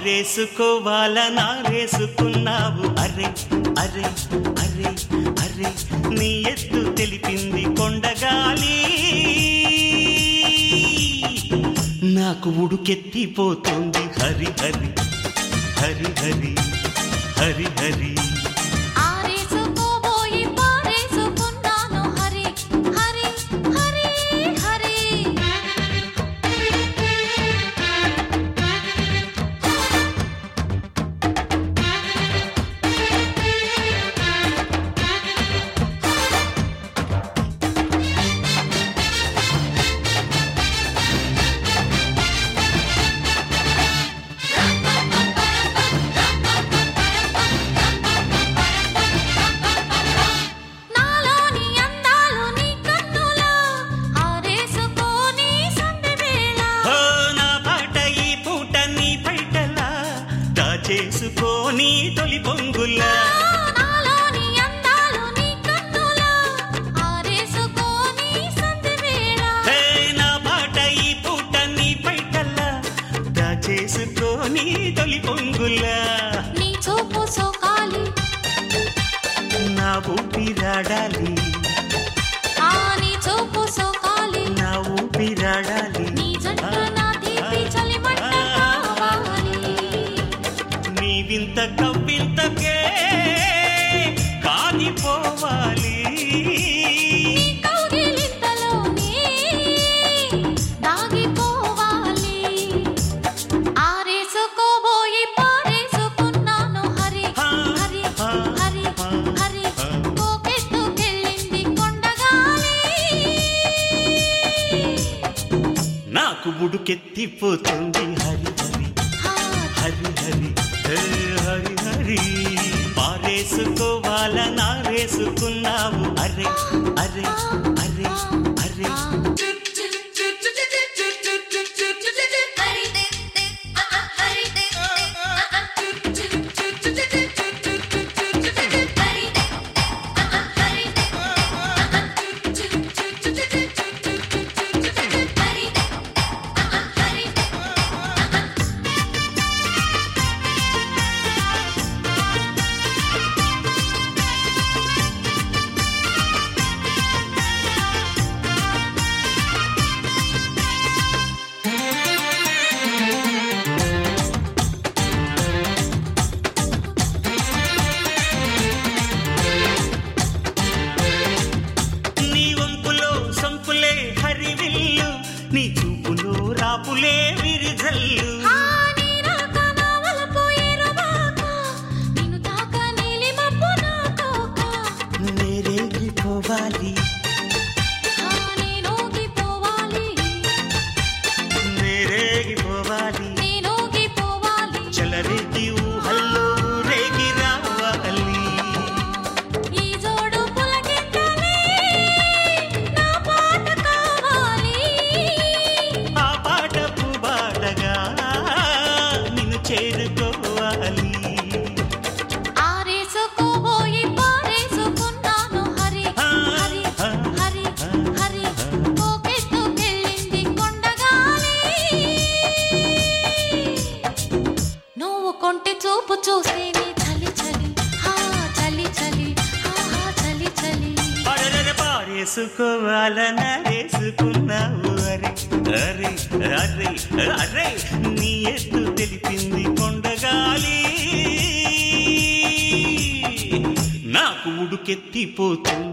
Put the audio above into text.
పారేసుకోవాల నారేసుకున్నావు అరే అరే అరే అరే నీ ఎత్తు తెలిపింది కొండగాలి నాకు ఉడుకెత్తిపోతుంది హరి హరి హరి హరి హరి హరి ఆరేసుకోబోయి పారేసుకున్నాను హరి హరి హరి హరి నాలోని అందాలు నీ కన్నులా ఆరేసుకోని సందెవేళ ఓ నా పాట ఈ పూట నీ పైటలా దాచేసుకోని తొలి పొంగుల్లా నాలోని అందాలు నీ కన్నులా ఆరేసుకోని సందెవేళ హే నా పాట ఈ పూట నీ పైటలా దాచేసుకోని తొలి పొంగుల్లా నీ చూపు సోకాలి నా ఊపిరాడాలి ఆ నీ చూపు సోకాలి నా ఊపిరాడాలి నీ జంట నా తీపి చలిమంట కావాలి నీ వింత కవ్వింతకే కాగిపోవాలి నీ కౌగిలింతలోనే దాగిపోవాలి ఆరేసుకోబోయి పారేసుకున్నాను హరి హరి హరి హరి పోకెత్తుకెళ్ళింది కొండగాలి నాకు ముడుకెత్తిపోతుంది హరి హరి హా, హరి హరి హే హరి హరి పారేసుకోవాల నారేసుకున్నావు అరే అరే అరే అరే నీ వంపులో సంపులే హరివిల్లు నీ చూపులో రాపులే విరిజల్లు ఆ నీ రాక నా వలపోయే రుబాక, నిన్ను తాక నీలి మబ్బు నా తోక. నేరేగిపోవాలి ఆ నేనూగిపోవాలి, నేరేగిపోవాలి నేనూగిపోవాలి. చలరేగి ఊహల్లో రేగి రావాలి ఈ జోడు పులకింతలే నా పాట కావాలి. ఆ పాటపు బాటగా నిన్ను చేరుకోవాలి ఆరేసుకోబోయి పారేసుకున్నాను హరి హరి హరి హరి పోకెత్తుకెళ్ళింది కొండగాలి నువ్వు కొంటి చూపు చూస్తేనే చలి చలి హా చలి చలి హా హా చలి చలి అరరర పారేసుకోవాల నరేసుకున్నావు అరే అరే అరే అరే నీ ఎత్తు తెలిపింది కొండగాలి నాకు ఉడుకెత్తిపోతుంది